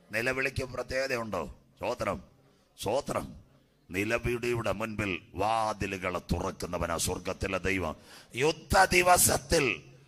നിലവിളിക്ക് പ്രത്യേകതയുണ്ടോ സ്വോത്രം സ്വോത്രം നിലവിളിയുടെ മുൻപിൽ വാതിലുകളെ തുറക്കുന്നവനാ സ്വർഗത്തിലെ ദൈവം യുദ്ധ ദിവസത്തിൽ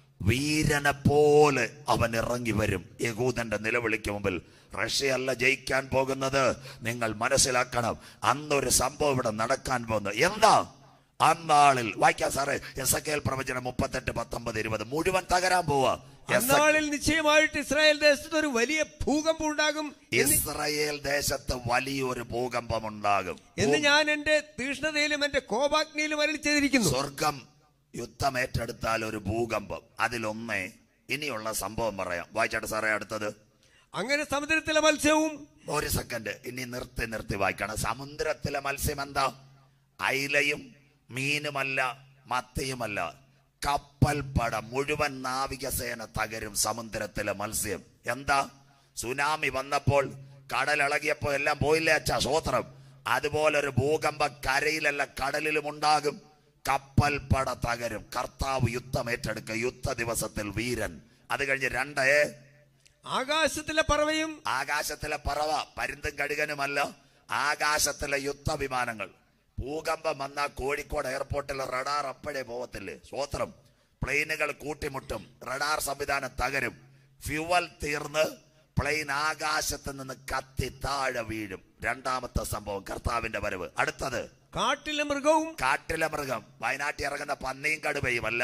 വീരനെ പോലെ അവൻ ഇറങ്ങി വരും യഹൂദന്റെ നിലവിളിക്ക് മുമ്പിൽ റഷ്യയല്ല ജയിക്കാൻ പോകുന്നത് നിങ്ങൾ മനസ്സിലാക്കണം അന്നൊരു സംഭവം ഇവിടെ നടക്കാൻ പോകുന്നത് എന്താ അന്നാളിൽ വായിക്കാം സാറേ എസ് എ കെ എൽ പ്രവചനം മുപ്പത്തെട്ട് പത്തൊമ്പത് ഇരുപത് മുഴുവൻ തകരാൻ പോവാ അന്നാളിൽ നിശ്ചയമായിട്ട് ഇസ്രായേൽ ദേശത്ത് ഒരു വലിയ ഭൂകമ്പം ഉണ്ടാകും എന്ന് ഇസ്രയേൽ ദേശത്ത് വലിയൊരു ഭൂകമ്പം ഉണ്ടാകും എന്ന് ഞാൻ എന്റെ തീഷ്ണതയിലും എന്റെ കോപാഗ്നിയിലും അരളി ചെയ്തിരിക്കുന്നു സ്വർഗം യുദ്ധം ഏറ്റെടുത്താൽ ഒരു ഭൂകമ്പം അതിലൊന്നേ ഇനിയുള്ള സംഭവം പറയാം വായിച്ചാട്ടെ സാറേ അടുത്തത് അങ്ങനെ സമുദ്രത്തിലെ മത്സ്യവും ഒരു സെക്കൻഡ് ഇനി നിർത്തി നിർത്തി വായിക്കണം സമുദ്രത്തിലെ മത്സ്യം എന്താ അയിലയും മീനുമല്ല മത്തിയുമല്ല കപ്പൽ പട മുഴുവൻ നാവികസേന തകരും സമുദ്രത്തിലെ മത്സ്യം എന്താ സുനാമി വന്നപ്പോൾ കടലിളകിയപ്പോ എല്ലാം പോയില്ലേ അച്ഛാ സ്വോത്രം അതുപോലെ ഒരു ഭൂകമ്പം കരയിലല്ല കടലിലും ഉണ്ടാകും കപ്പൽ പട തകരും കർത്താവ് യുദ്ധം ഏറ്റെടുക്കുക യുദ്ധ ദിവസത്തിൽ വീരൻ അത് കഴിഞ്ഞ് രണ്ടേ ആകാശത്തിലെ പറവയും ആകാശത്തിലെ പറവ പരുന്തും കടുകനുമല്ല ആകാശത്തിലെ യുദ്ധവിമാനങ്ങൾ ഭൂകമ്പം വന്ന കോഴിക്കോട് എയർപോർട്ടിൽ റഡാർ അപ്പോഴേ പോവത്തില്ലേ സ്വോത്രം പ്ലെയിനുകൾ കൂട്ടിമുട്ടും റഡാർ സംവിധാനം തകരും ഫ്യുവൽ തീർന്ന് പ്ലെയിൻ ആകാശത്ത് നിന്ന് കത്തി താഴെ വീഴും രണ്ടാമത്തെ സംഭവം കർത്താവിന്റെ വരവ് അടുത്തത് കാട്ടിലെ മൃഗവും കാട്ടിലെ മൃഗം വയനാട്ടിൽ ഇറങ്ങുന്ന പന്നിയും കടുവയും അല്ല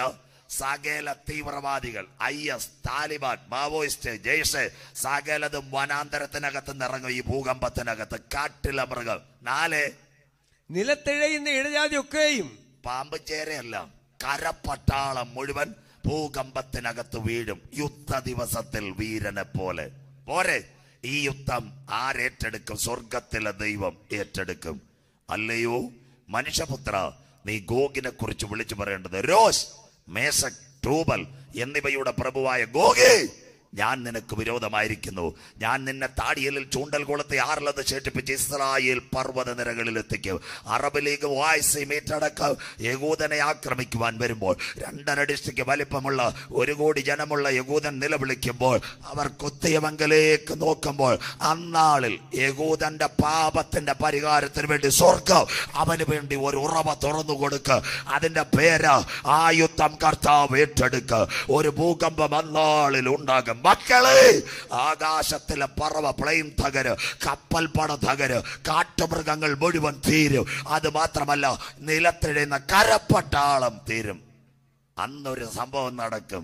സകല തീവ്രവാദികൾ I S Taliban Maoist Jaish സകലതും വനാന്തരത്തിനകത്ത് നിറങ്ങും ഈ ഭൂകമ്പത്തിനകത്ത് കാട്ടിലെ മൃഗം നാല് നിലത്തിഴയുന്ന ഇടജാതിയൊക്കെയും പാമ്പ് ചേരയല്ല കരപ്പട്ടാളം മുഴുവൻ ഭൂകമ്പത്തിനകത്ത് വീഴും യുദ്ധ ദിവസത്തിൽ വീരനെ പോലെ പോരെ ഈ യുദ്ധം ആരേറ്റെടുക്കും സ്വർഗത്തിലെ ദൈവം ഏറ്റെടുക്കും അല്ലയോ മനുഷ്യപുത്ര നീ ഗോഗിനെ കുറിച്ച് വിളിച്ചു പറയേണ്ടത് രോസ് മേശക് ടൂബൽ എന്നിവയുടെ പ്രഭുവായ ഗോഗേ ഞാൻ നിനക്ക് വിരോധമായിരിക്കുന്നു ഞാൻ നിന്നെ താടിയലിൽ ചൂണ്ടൽ കൊളുത്തി ആറിലത് ചേട്ടിപ്പിച്ച് ഇസ്രായേൽ പർവ്വത നിരകളിൽ എത്തിക്കും അറബ് ലീഗ് വായ്സി മീറ്റടക്കം യകൂദനെ ആക്രമിക്കുവാൻ വരുമ്പോൾ രണ്ടര ഡിസ്ട്രിക്ട് വലിപ്പമുള്ള ഒരു കോടി ജനമുള്ള യകൂദൻ നിലവിളിക്കുമ്പോൾ അവർ കുത്തിയമംഗലേക്ക് നോക്കുമ്പോൾ അന്നാളിൽ യകൂദന്റെ പാപത്തിന്റെ പരിഹാരത്തിന് വേണ്ടി സ്വർഗം അവന് വേണ്ടി ഒരു ഉറവ തുറന്നു കൊടുക്കുക അതിന്റെ പേര് ആ യുദ്ധം കർത്താവ് ഏറ്റെടുക്കുക ഒരു ഭൂകമ്പം അന്നാളിൽ ഉണ്ടാകും മക്കളെ ആകാശത്തിലെ പറവ പ്ലെയിൻ തകര് കപ്പൽ പട തകര് കാട്ടുമൃഗങ്ങൾ മുഴുവൻ തീരും അത് മാത്രമല്ല നിലത്തിഴയുന്ന കരപ്പട്ടാളം തീരും അന്നൊരു സംഭവം നടക്കും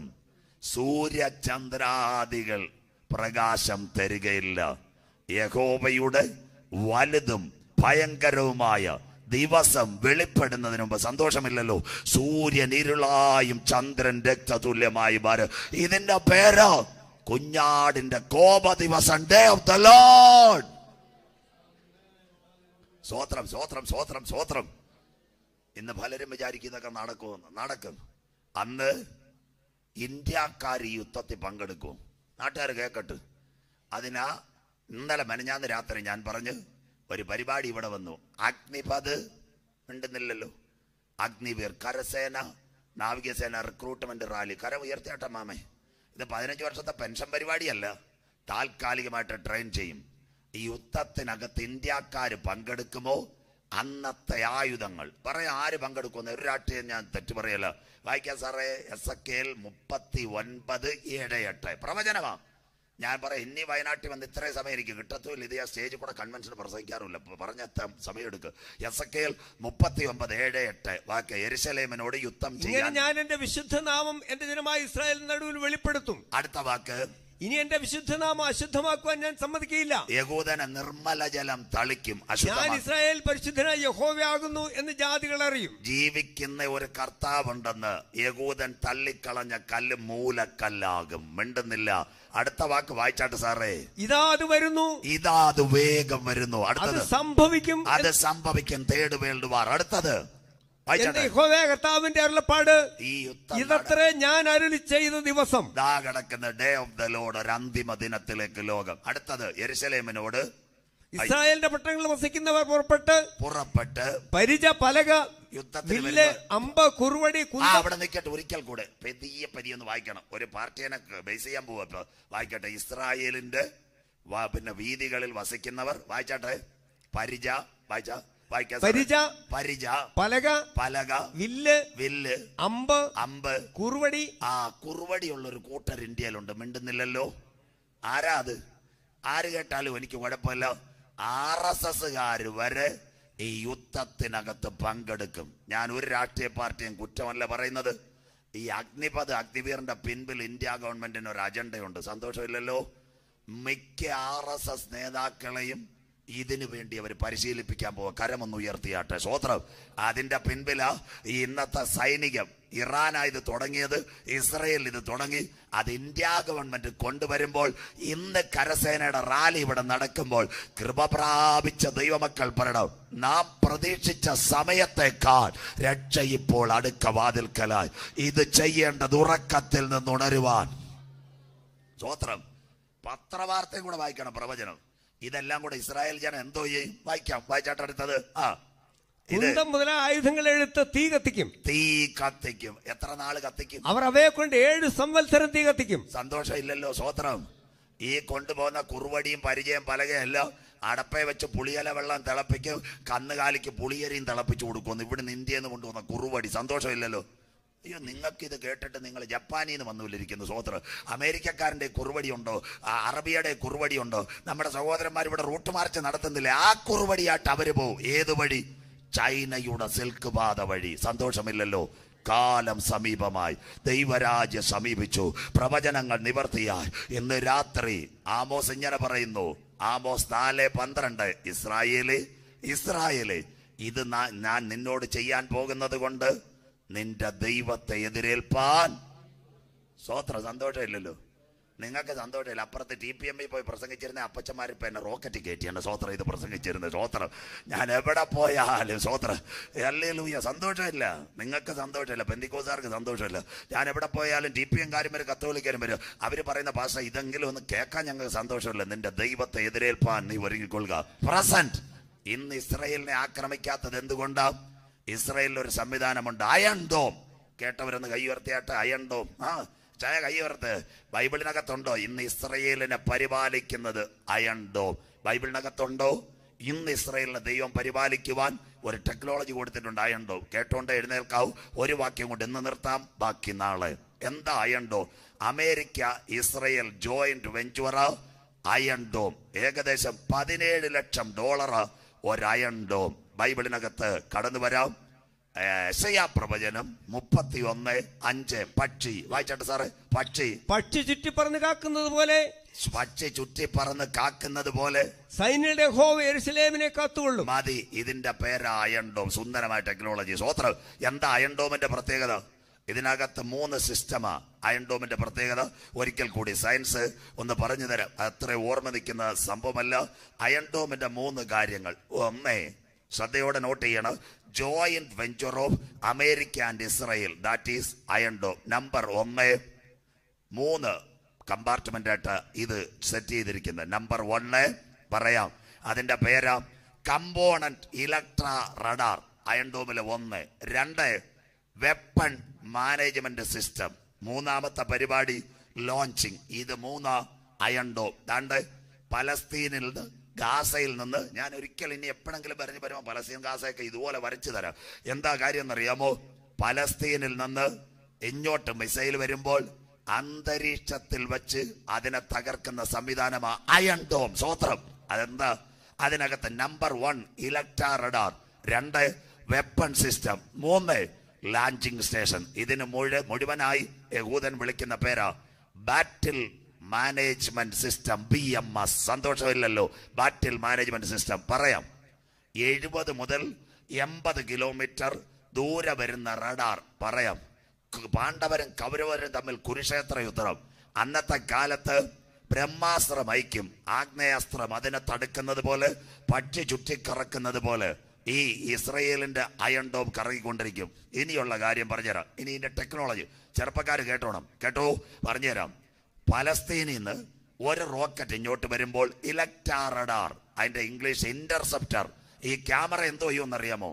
സൂര്യചന്ദ്രാദികൾ പ്രകാശം തരികയില്ല യഹോവയുടെ വലുതും ഭയങ്കരവുമായ ദിവസം വെളിപ്പെടുന്നതിന് മുമ്പ് സന്തോഷമില്ലല്ലോ സൂര്യൻ ഇരുളായും ചന്ദ്രൻ രക്തതുല്യമായി മാറും ഇതിന്റെ പേര് കുഞ്ഞാടിന്റെ കോപ ദിവസം ഡേ ഓഫ് ദ ലോഡ് സ്വോത്രം സ്വോത്രം സ്വോത്രം സ്വോത്രം ഇന്ന് പലരും വിചാരിക്കുന്നതൊക്കെ നടക്കുമെന്ന് നടക്കും അന്ന് ഇന്ത്യക്കാർ ഈ യുദ്ധത്തിൽ പങ്കെടുക്കും നാട്ടുകാർ കേക്കട്ട് അതിനാ ഇന്നലെ മെനഞ്ഞാന്ന് രാത്രി ഞാൻ പറഞ്ഞു ഒരു പരിപാടി ഇവിടെ വന്നു അഗ്നിപത് ഉണ്ടെന്നില്ലല്ലോ അഗ്നിവീർ കരസേന നാവികസേന റിക്രൂട്ട്മെന്റ് റാലി കര ഉയർത്തിയാട്ടെ മാമേ ഇത് പതിനഞ്ച് വർഷത്തെ പെൻഷൻ പരിപാടിയല്ല താൽക്കാലികമായിട്ട് ട്രെയിൻ ചെയ്യും ഈ യുദ്ധത്തിനകത്ത് ഇന്ത്യക്കാർ പങ്കെടുക്കുമോ അന്നത്തെ ആയുധങ്ങൾ പറയാം ആര് പങ്കെടുക്കുന്ന ഒരു രാഷ്ട്രീയം ഞാൻ തെറ്റു പറയല്ല വായിക്കാം സാറേ എസ് എ കെൽ മുപ്പത്തി ഒൻപത് ഏഴ് എട്ട് പ്രവചനമാ ഞാൻ പറയാം ഇനി വയനാട്ടിൽ വന്ന് ഇത്രയും സമയം എനിക്ക് കിട്ടത്തുമില്ല ഇത് ഞാൻ സ്റ്റേജിൽ കൂടെ കൺവെൻഷൻ പ്രസംഗിക്കാറില്ല പറഞ്ഞെത്താൻ സമയം എടുക്കുക എസ് എ കെൽ മുപ്പത്തി ഒമ്പത് ഏഴ് എട്ട് വാക്ക് എരിശലേമിനോട് യുദ്ധം ഇങ്ങനെ ചെയ്യാൻ ഞാൻ എന്റെ വിശുദ്ധ നാമം എന്റെ ജനമായ ഇസ്രായേൽ നടുവിൽ വെളിപ്പെടുത്തും അടുത്ത വാക്ക് ഇനി എന്റെ വിശുദ്ധ നാമം അശുദ്ധമാക്കുവാൻ ഞാൻ സമ്മതിക്കുകയില്ല യകൂദന നിർമ്മല ജലം തളിക്കും ഞാൻ അശുദ്ധമാക്കും ഇസ്രായേൽ പരിശുദ്ധനായ യഹോവയാകുന്നു എന്ന് ജാതികൾ അറിയും ജീവിക്കുന്ന ഒരു കർത്താവുണ്ടെന്ന് യകൂദൻ തള്ളിക്കളഞ്ഞ കല്ല് മൂലക്കല്ലാകും മിണ്ടുന്നില്ല അടുത്ത വാക്ക് വായിച്ചാട്ട് സാറേ ഇതാ അത് വരുന്നു ഇതാ അത് വേഗം വരുന്നു അത് അടുത്തത് സംഭവിക്കും അത് സംഭവിക്കും തേട് വേൾഡ് വാർ അടുത്തത് എന്റെ വായിച്ചാട്ടെ യഹോവ കർത്താവിന്റെ അരുളപ്പാട് ഈ യുദ്ധം ഇതത്രേ ഞാൻ അരുളി ചെയ്ത ദിവസം ദാ കിടക്കുന്ന ഡേ ഓഫ് ദ ലോഡ് ഒരു അന്തിമ ദിനത്തിലേക്ക് ലോകം അടുത്തത് യെരുശലേമിനോട് ഇസ്രായേലിന്റെ പട്ടണങ്ങളിൽ വസിക്കുന്നവർ പുറപ്പെട്ട് പുറപ്പെട്ട് പരിച പലക യുദ്ധത്തിന് വില്ല് വരുന്നവർ- അമ്പ് കുറുവടി ആ കുന്ത അവിടെ നിൽക്കട്ടെ ഒരിക്കൽ കൂടെ പെതിയെ പതിയൊന്ന് വായിക്കണം ഒരു പാർട്ടിയെ ബേസ് ചെയ്യാൻ പോവാ ഇപ്പൊ വായിക്കട്ടെ ഇസ്രായേലിന്റെ വാ- പിന്നെ വീതികളിൽ വസിക്കുന്നവർ വായിച്ചാട്ടെ പരിച വായിച്ച വായിക്കാൻ പരിച പരിച പലക പലക വില്ല് വില്ല് അമ്പ് അമ്പ് കുറുവടി ആ കുറുവടിയുള്ള ഒരു കൂട്ടർ ഇന്ത്യയിലുണ്ട് മിണ്ടുന്നില്ലല്ലോ ആരാ അത് ആര് കേട്ടാലും എനിക്ക് കുഴപ്പമില്ല ആർ എസ് എസ്സുകാർ വരെ ഈ യുദ്ധത്തിനകത്ത് പങ്കെടുക്കും ഞാൻ ഒരു രാഷ്ട്രീയ പാർട്ടിയും കുറ്റമല്ല പറയുന്നത് ഈ അഗ്നിപഥ് അഗ്നിവീറിന്റെ പിൻപിൽ ഇന്ത്യ ഗവൺമെന്റിന് ഒരു അജണ്ടയുണ്ട് സന്തോഷമില്ലല്ലോ മിക്ക ആർ എസ് എസ് നേതാക്കളെയും ഇതിനു വേണ്ടി അവർ പരിശീലിപ്പിക്കാൻ പോവുക കരമൊന്ന് ഉയർത്തിയാട്ടെ സ്വോത്രം അതിന്റെ പിൻപില ഈ ഇന്നത്തെ സൈനികം ഇറാനാ ഇത് തുടങ്ങിയത് ഇസ്രയേൽ ഇത് തുടങ്ങി അത് ഇന്ത്യ ഗവൺമെന്റ് കൊണ്ടുവരുമ്പോൾ ഇന്ന് കരസേനയുടെ റാലി ഇവിടെ നടക്കുമ്പോൾ കൃപ പ്രാപിച്ച ദൈവമക്കൾ പറയണം നാം പ്രതീക്ഷിച്ച സമയത്തേക്കാൾ രക്ഷ ഇപ്പോൾ അടുക്ക വാതിൽക്കലായി ഇത് ചെയ്യേണ്ടത് ഉറക്കത്തിൽ നിന്ന് ഉണരുവാൻ സ്വോത്രം പത്രവാർത്തയും കൂടെ വായിക്കണം പ്രവചനം ഇതെല്ലാം കൂടെ ഇസ്രായേൽ ജനം എന്തോ ചെയ്യും വായിക്കാം വായിച്ചാട്ടടുത്തത് ആ ഇത് കുന്തം മുതലായ ആയുധങ്ങൾ എടുത്ത് തീ കത്തിക്കും തീ കത്തിക്കും എത്ര നാള് കത്തിക്കും അവർ അവയെ കൊണ്ട് ഏഴ് സംവത്സരം തീ കത്തിക്കും സന്തോഷം ഇല്ലല്ലോ സ്വോത്രം ഈ കൊണ്ടുപോകുന്ന കുറുവടിയും പരിചയം പലകയെല്ലാം അടപ്പേ വെച്ച് പുളിയല വെള്ളം തിളപ്പിക്കും കന്നുകാലിക്ക് പുളിയരിയും തിളപ്പിച്ചു കൊടുക്കുന്നു ഇവിടുന്ന് ഇന്ത്യയിൽ നിന്ന് കൊണ്ടുവന്ന കുറുവടി സന്തോഷമില്ലല്ലോ അയ്യോ നിങ്ങൾക്ക് ഇത് കേട്ടിട്ട് നിങ്ങൾ ജപ്പാനിൽ നിന്ന് വന്നുകൊണ്ടിരിക്കുന്നു സ്വോത്ര അമേരിക്കക്കാരൻ്റെ കുറുവടി ഉണ്ടോ ആ അറബിയുടെ കുറുവടി ഉണ്ടോ നമ്മുടെ സഹോദരന്മാർ ഇവിടെ റൂട്ട് മാർച്ച് നടത്തുന്നില്ലേ ആ കുറുവടിയായിട്ട് അവര് പോവും ഏത് വഴി ചൈനയുടെ സിൽക്ക് പാത വഴി സന്തോഷമില്ലല്ലോ കാലം സമീപമായി ദൈവരാജ്യം സമീപിച്ചു പ്രവചനങ്ങൾ നിവർത്തിയായി ഇന്ന് രാത്രി ആമോസ് ഇങ്ങനെ പറയുന്നു ആമോസ് നാല് പന്ത്രണ്ട് ഇസ്രായേല് ഇസ്രായേല് ഇത് നാ- ഞാൻ നിന്നോട് ചെയ്യാൻ പോകുന്നത് കൊണ്ട് നിന്റെ ദൈവത്തെ എതിരേൽപ്പാൻ സ്വോത്ര സന്തോഷമില്ലല്ലോ നിങ്ങൾക്ക് സന്തോഷമില്ല അപ്പുറത്ത് ടി പി എം ഇ പോയി പ്രസംഗിച്ചിരുന്ന അപ്പച്ചന്മാർ ഇപ്പൊ എന്നെ റോക്കറ്റ് കയറ്റിയാണ് സ്വോത്രം ഇത് പ്രസംഗിച്ചിരുന്നത് സ്വോത്രം ഞാൻ എവിടെ പോയാലും സ്വോത്രം അല്ലേലൂയ സന്തോഷമില്ല നിങ്ങൾക്ക് സന്തോഷമില്ല പെന്തിക്കോസാർക്ക് സന്തോഷമില്ല ഞാൻ എവിടെ പോയാലും ടി പി എംകാരും വരും കത്തോലിക്കാരും വരും അവർ പറയുന്ന ഭാഷ ഇതെങ്കിലും ഒന്ന് കേൾക്കാൻ ഞങ്ങൾക്ക് സന്തോഷമില്ല നിന്റെ ദൈവത്തെ എതിരേൽപ്പാൻ നീ ഒരുങ്ങിക്കൊള്ളുക പ്രസന്റ് ഇന്ന് ഇസ്രയേലിനെ ആക്രമിക്കാത്തത് എന്തുകൊണ്ടാ ഇസ്രയേലിൽ ഒരു സംവിധാനമുണ്ട് അയൺ ഡോം കേട്ടവരൊന്ന് കൈ ഉയർത്തിയാട്ട് അയൺ ഡോം ആ ചായ കൈ ഉയർത്ത് ബൈബിളിനകത്തുണ്ടോ ഇന്ന് ഇസ്രയേലിനെ പരിപാലിക്കുന്നത് അയൺ ഡോം ബൈബിളിനകത്തുണ്ടോ ഇന്ന് ഇസ്രയേലിനെ ദൈവം പരിപാലിക്കുവാൻ ഒരു ടെക്നോളജി കൊടുത്തിട്ടുണ്ട് അയൺ ഡോം കേട്ടോണ്ട് എഴുന്നേൽക്കാവൂ ഒരു വാക്യം കൊണ്ട് ഇന്ന് നിർത്താം ബാക്കി നാളെ എന്താ iron dome America Israel joint venture iron dome ഏകദേശം പതിനേഴ് ലക്ഷം ഡോളർ ഒരു അയൺ ഡോം ബൈബിളിനകത്ത് കടന്നു വരാം യശയാ പ്രവചനം മുപ്പത്തി ഒന്ന് അഞ്ച് പക്ഷി വായിച്ചാട്ടെ സാറേ പക്ഷി പക്ഷി ചുറ്റിപ്പറന്ന് കാക്കുന്നത് പോലെ പക്ഷി ചുറ്റി പറന്ന് കാക്കുന്നത് പോലെ സൈന്യയുടെ ഹോവ് എരുസലേമിനെ കാത്തുകൊള്ളും മതി ഇതിന്റെ പേര് അയൺഡോം സുന്ദരമായ ടെക്നോളജി സ്വോത്രം എന്താ അയൺഡോമിന്റെ പ്രത്യേകത ഇതിനകത്ത് മൂന്ന് സിസ്റ്റമാ അയൺഡോമിന്റെ പ്രത്യേകത ഒരിക്കൽ കൂടി സയൻസ് ഒന്ന് പറഞ്ഞു തരാം അത്ര ഓർമ്മ നിൽക്കുന്ന സംഭവമല്ല അയൺഡോമിന്റെ മൂന്ന് കാര്യങ്ങൾ ഒന്നേ ശ്രദ്ധയോടെ നോട്ട് ചെയ്യണം joint venture of America and Israel that is iron dome number ഒന്ന് മൂന്ന് കമ്പാർട്ട്മെന്റ് ആയിട്ട് ഇത് സെറ്റ് ചെയ്തിരിക്കുന്നത് നമ്പർ വണ്ണ് പറയാം അതിന്റെ പേരാ കമ്പോണന്റ് ഇലക്ട്ര റഡാർ അയൺഡോമിലെ ഒന്ന് രണ്ട് വെപ്പൺ മാനേജ്മെന്റ് സിസ്റ്റം മൂന്നാമത്തെ പരിപാടി ലോഞ്ചിങ് ഇത് മൂന്ന് അയൺഡോം ദാണ്ട് പലസ്തീനിൽ നിന്ന് ഗാസയിൽ നിന്ന് ഞാൻ ഒരിക്കൽ ഇനി എപ്പോഴെങ്കിലും പറഞ്ഞു വരുമ്പോൾ പലസ്തീൻ ഗാസയൊക്കെ ഇതുപോലെ വരച്ചു തരാം എന്താ കാര്യം എന്നറിയാമോ പലസ്തീനിൽ നിന്ന് ഇങ്ങോട്ട് മിസൈൽ വരുമ്പോൾ അന്തരീക്ഷത്തിൽ വെച്ച് അതിനെ തകർക്കുന്ന സംവിധാനമാ അയൺ ഡോം സ്വോത്രം അതെന്താ അതിനകത്ത് നമ്പർ വൺ ഇലക്ട്രാ റഡാർ രണ്ട് വെപ്പൺ സിസ്റ്റം മൂന്ന് ലാൻഡിംഗ് സ്റ്റേഷൻ ഇതിന് മുഴു മുഴുവനായി യഹൂദൻ വിളിക്കുന്ന പേരാ battle management system B M S സന്തോഷമില്ലല്ലോ ബാറ്റിൽ മാനേജ്മെന്റ് സിസ്റ്റം പറയാം എഴുപത് മുതൽ എൺപത് കിലോമീറ്റർ ദൂരെ വരുന്ന റഡാർ പറയാം ക- പാണ്ഡവരും കൗരവരും തമ്മിൽ കുരുക്ഷേത്ര യുദ്ധം അന്നത്തെ കാലത്ത് ബ്രഹ്മാസ്ത്രം ഐക്യം ആഗ്നേയാസ്ത്രം അതിനെ തടുക്കുന്നത് പോലെ പക്ഷി ചുറ്റിക്കറക്കുന്നത് പോലെ ഈ ഇസ്രയേലിന്റെ അയൺ ഡോം കറങ്ങിക്കൊണ്ടിരിക്കും ഇനിയുള്ള കാര്യം പറഞ്ഞുതരാം ഇനി ഇതിന്റെ ടെക്നോളജി ചെറുപ്പക്കാർ കേട്ടോണം കേട്ടോ പറഞ്ഞുതരാം പലസ്തീനിൽ നിന്ന് ഒരു റോക്കറ്റ് ഇങ്ങോട്ട് വരുമ്പോൾ ഇലക്ട്രാ റഡാർ അതിന്റെ ഇംഗ്ലീഷ് ഇന്റർസെപ്റ്റർ ഈ ക്യാമറ എന്തോ ചെയ്യുമെന്നറിയാമോ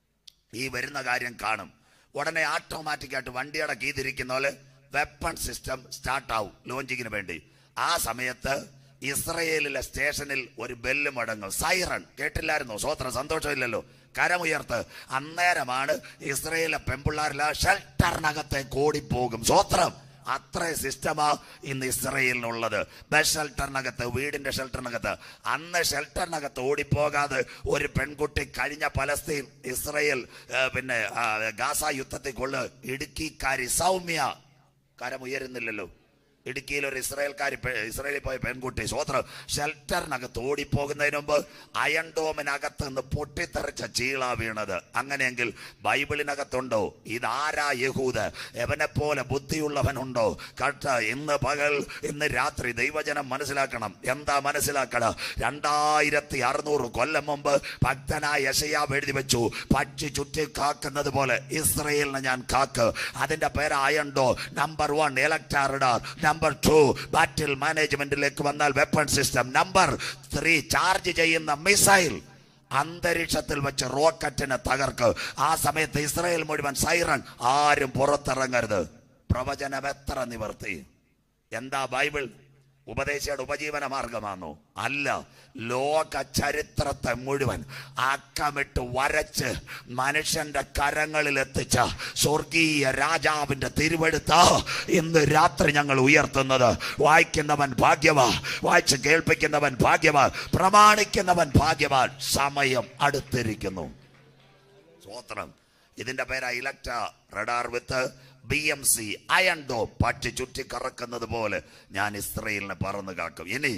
ഈ വരുന്ന കാര്യം കാണും ഉടനെ ഓട്ടോമാറ്റിക് ആയിട്ട് വണ്ടിയുടെ കീ തിരിക്കുന്ന പോലെ വെപ്പൺ സിസ്റ്റം സ്റ്റാർട്ട് ആവും ലോഞ്ചിങ്ങിന് വേണ്ടി ആ സമയത്ത് ഇസ്രയേലിലെ സ്റ്റേഷനിൽ ഒരു ബെല്ല് മുടങ്ങും സൈറൺ കേട്ടില്ലായിരുന്നു സ്വോത്ര സന്തോഷമില്ലല്ലോ കരമുയർത്ത് അന്നേരമാണ് ഇസ്രയേലിലെ പെമ്പിള്ളാരിലെ ഷെൽട്ടറിനകത്തേക്ക് ഓടിപ്പോകും സ്വോത്രം അത്ര സിസ്റ്റമാ ഇന്ന് ഇസ്രയേലിനുള്ളത് ബസ് ഷെൽട്ടറിനകത്ത് വീടിന്റെ ഷെൽട്ടറിനകത്ത് അന്ന് ഷെൽട്ടറിനകത്ത് ഓടിപ്പോകാതെ ഒരു പെൺകുട്ടി കഴിഞ്ഞ പലസ്തീൻ ഇസ്രയേൽ ഏ, പിന്നെ ആ, ഗാസ യുദ്ധത്തിൽ കൊള്ളു ഇടുക്കിക്കാരി സൗമ്യ കരമുയരുന്നില്ലല്ലോ ഇടുക്കിയിൽ ഒരു ഇസ്രായേൽക്കാരി പെ- ഇസ്രായേലിൽ പോയ പെൺകുട്ടി സ്വോത്രം ഷെൽട്ടറിനകത്ത് ഓടിപ്പോകുന്നതിന് മുമ്പ് അയൺ ഡോമിനകത്ത് നിന്ന് പൊട്ടിത്തെറിച്ച ചീള വീണത് അങ്ങനെയെങ്കിൽ ബൈബിളിനകത്തുണ്ടോ ഇതാരാ യഹൂദ് എവനെ പോലെ ബുദ്ധിയുള്ളവനുണ്ടോ കട്ട ഇന്ന് പകൽ ഇന്ന് രാത്രി ദൈവജനം മനസ്സിലാക്കണം എന്താ മനസ്സിലാക്കണം രണ്ടായിരത്തി അറുന്നൂറ് കൊല്ലം മുമ്പ് ഭക്തനായ യശയാവ് എഴുതി വെച്ചു പക്ഷി ചുറ്റി കാക്കുന്നത് പോലെ ഇസ്രയേലിനെ ഞാൻ കാക്ക് അതിന്റെ പേര് iron dome number one Electra radar number two battle മാനേജ്മെന്റിലേക്ക് വന്നാൽ weapon system number three charge ചെയ്യുന്ന മിസൈൽ അന്തരീക്ഷത്തിൽ വെച്ച് റോക്കറ്റിനെ തകർക്ക് ആ സമയത്ത് ഇസ്രായേൽ മുഴുവൻ സൈറൺ ആരും പുറത്തിറങ്ങരുത് പ്രവചനം എത്ര നിവർത്തി എന്താ ബൈബിൾ ഉപദേശയുടെ ഉപജീവന മാർഗമാണോ അല്ല ലോക ചരിത്രത്തെ മുഴുവൻ അക്കമിട്ട് വരച്ച് മനുഷ്യന്റെ കരങ്ങളിൽ എത്തിച്ച സ്വർഗീയ രാജാവിന്റെ തിരുവെടുത്ത ഇന്ന് രാത്രി ഞങ്ങൾ ഉയർത്തുന്നത് വായിക്കുന്നവൻ ഭാഗ്യവാ വായിച്ച് കേൾപ്പിക്കുന്നവൻ ഭാഗ്യവാ പ്രമാണിക്കുന്നവൻ ഭാഗ്യവാൻ സമയം അടുത്തിരിക്കുന്നു സ്വോത്രം ഇതിന്റെ പേരാ Electra radar with B M C iron dome പട്ടി ചുറ്റി കറക്കുന്നത് പോലെ ഞാൻ ഇസ്രയേലിനെ പറന്ന് കാക്കും ഇനി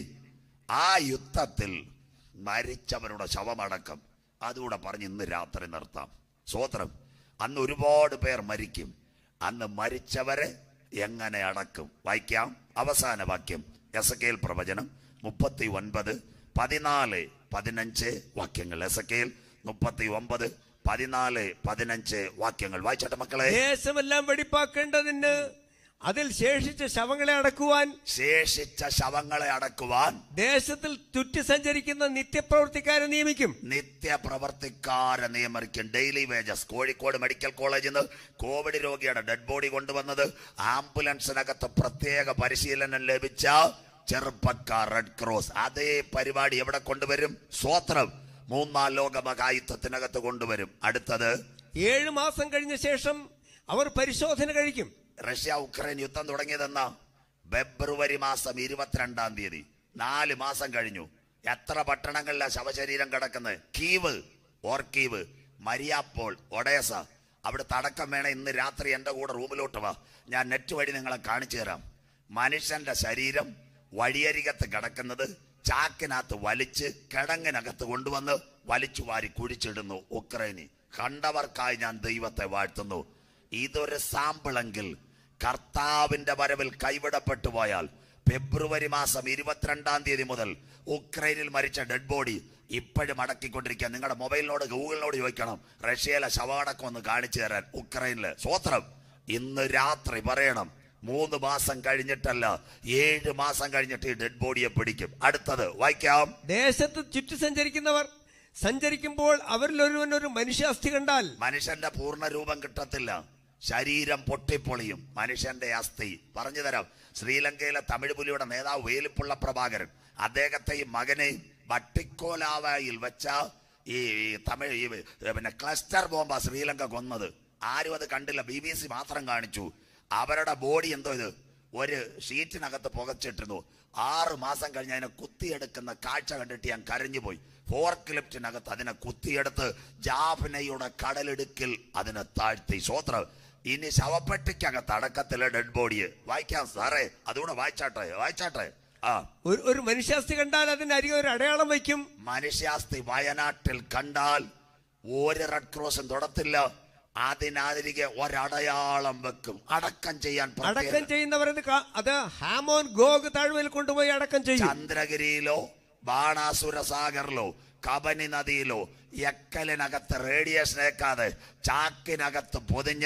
ആ യുദ്ധത്തിൽ മരിച്ചവരുടെ ശവമടക്കം അതുകൂടെ പറഞ്ഞ് ഇന്ന് രാത്രി നിർത്താം സ്വോത്രം അന്ന് ഒരുപാട് പേർ മരിക്കും അന്ന് മരിച്ചവരെ എങ്ങനെ അടക്കും വായിക്കാം അവസാന വാക്യം എസക്കേൽ പ്രവചനം മുപ്പത്തി ഒൻപത് പതിനാല് പതിനഞ്ച് വാക്യങ്ങൾ എസക്കേൽ മുപ്പത്തി ഒമ്പത് പതിനാല് പതിനഞ്ച് വാക്യങ്ങൾ വായിച്ചോട്ടെ മക്കളെ ദേശമെല്ലാം വെടിപ്പാക്കേണ്ടതിന് അതിൽ ശേഷിച്ച ശവങ്ങളെ അടക്കുവാൻ ശേഷിച്ച ശവങ്ങളെ അടക്കുവാൻ ദേശത്തിൽ ചുറ്റി സഞ്ചരിക്കുന്ന നിത്യപ്രവർത്തിക്കാരെ നിയമിക്കും നിത്യപ്രവർത്തിക്കാരെ നിയമനിക്കും ഡെയിലി വേജസ് കോഴിക്കോട് മെഡിക്കൽ കോളേജിൽ നിന്ന് കോവിഡ് രോഗിയുടെ ഡെഡ് ബോഡി കൊണ്ടുവന്നത് ആംബുലൻസിനകത്ത് പ്രത്യേക പരിശീലനം ലഭിച്ച ചെറുപ്പക്കാർ റെഡ് ക്രോസ് അതേ പരിപാടി എവിടെ കൊണ്ടുവരും സ്വോത്രം മൂന്നാം ലോക മഹായുദ്ധത്തിനകത്ത് കൊണ്ടുവരും അടുത്തത് ഏഴു മാസം കഴിഞ്ഞ ശേഷം അവർ പരിശോധന കഴിക്കും റഷ്യ ഉക്രൈൻ യുദ്ധം തുടങ്ങിയതെന്നാ ഫെബ്രുവരി മാസം ഇരുപത്തിരണ്ടാം തീയതി നാല് മാസം കഴിഞ്ഞു എത്ര പട്ടണങ്ങളിലാ ശവശരീരം കിടക്കുന്നത് കീവ് ഓർക്കീവ് മരിയാപ്പോൾ ഒഡേസ അവിടെ തടക്കം വേണേ ഇന്ന് രാത്രി എൻ്റെ കൂടെ റൂമിലോട്ട് വാ ഞാൻ നെറ്റ് വഴി നിങ്ങളെ കാണിച്ചു തരാം മനുഷ്യന്റെ ശരീരം വഴിയരികത്ത് കിടക്കുന്നത് ചാക്കിനകത്ത് വലിച്ച് കിടങ്ങിനകത്ത് കൊണ്ടുവന്ന് വലിച്ചു വാരി കുഴിച്ചിടുന്നു ഉക്രൈനി കണ്ടവർക്കായി ഞാൻ ദൈവത്തെ വാഴ്ത്തുന്നു ഇതൊരു സാമ്പിളെങ്കിൽ കർത്താവിന്റെ വരവിൽ കൈവിടപ്പെട്ടു പോയാൽ ഫെബ്രുവരി മാസം ഇരുപത്തിരണ്ടാം തീയതി മുതൽ ഉക്രൈനിൽ മരിച്ച ഡെഡ് ബോഡി ഇപ്പോഴും അടക്കിക്കൊണ്ടിരിക്കുക നിങ്ങളുടെ മൊബൈലിനോട് ഗൂഗിളിനോട് ചോദിക്കണം റഷ്യയിലെ ശവടക്കം ഒന്ന് കാണിച്ചു തരാൻ ഉക്രൈനില് സ്വോത്രം ഇന്ന് രാത്രി പറയണം മൂന്ന് മാസം കഴിഞ്ഞിട്ടല്ല ഏഴ് മാസം കഴിഞ്ഞിട്ട് ഈ ഡെഡ് ബോഡിയെ പിടിക്കും അടുത്തത് വായിക്കാം ദേശത്ത് ചുറ്റി സഞ്ചരിക്കുന്നവർ സഞ്ചരിക്കുമ്പോൾ അവരിൽ ഒരുവൻ ഒരു മനുഷ്യാസ്ഥി കണ്ടാൽ മനുഷ്യന്റെ പൂർണ്ണ രൂപം കിട്ടത്തില്ല ശരീരം പൊട്ടിപ്പൊളിയും മനുഷ്യന്റെ അസ്ഥി പറഞ്ഞു തരാം ശ്രീലങ്കയിലെ തമിഴ് പുലിയുടെ നേതാവ് വേലിപ്പുള്ള പ്രഭാകരൻ അദ്ദേഹത്തെയും മകനെയും വട്ടിക്കോലാവയിൽ വെച്ച ഈ ഈ തമിഴ് ഈ പിന്നെ ക്ലസ്റ്റർ ബോംബാ ശ്രീലങ്ക കൊന്നത് ആരും അത് കണ്ടില്ല ബി ബി സി മാത്രം കാണിച്ചു അവരുടെ ബോഡി എന്തോ ഇത് ഒരു ഷീറ്റിനകത്ത് പുകച്ചിട്ടിരുന്നു ആറ് മാസം കഴിഞ്ഞ് അതിനെ കുത്തിയെടുക്കുന്ന കാഴ്ച കണ്ടിട്ട് ഞാൻ കരഞ്ഞുപോയി ഫോർക്ക് ലിഫ്റ്റിനകത്ത് അതിനെ കുത്തിയെടുത്ത് ജാഫ്നയുടെ കടലിടുക്കിൽ അതിനെ താഴ്ത്തി സ്വോത്രം ഇനി ശവപ്പെട്ടിക്കകത്ത് അടക്കത്തിലെ ഡെഡ് ബോഡിയെ വായിക്കാം സാറേ അതുകൂടെ വായിച്ചാട്ടെ വായിച്ചാട്ടെ ആ ഒരു ഒരു മനുഷ്യാസ്ഥി കണ്ടാൽ അതിനരികെ ഒരു അടയാളം വയ്ക്കും മനുഷ്യാസ്തി വയനാട്ടിൽ കണ്ടാൽ ഒരു റെഡ് ക്രോസും തൊടത്തില്ല അതിനതിരികെ ഒരടയാളം വെക്കും അടക്കം ചെയ്യാൻ പ്രത്യേക- അടക്കം ചെയ്യുന്നവരത് കാ- അത് ഹാമോൻ ഗോഗ് താഴ്വയിൽ കൊണ്ടുപോയി അടക്കം ചെയ്യും ചന്ദ്രഗിരിയിലോ ബാണാസുര സാഗറിലോ കബനി നദിയിലോ എക്കലിനകത്ത് റേഡിയേഷൻ ഏക്കാതെ ചാക്കിനകത്ത് പൊതിഞ്ഞ്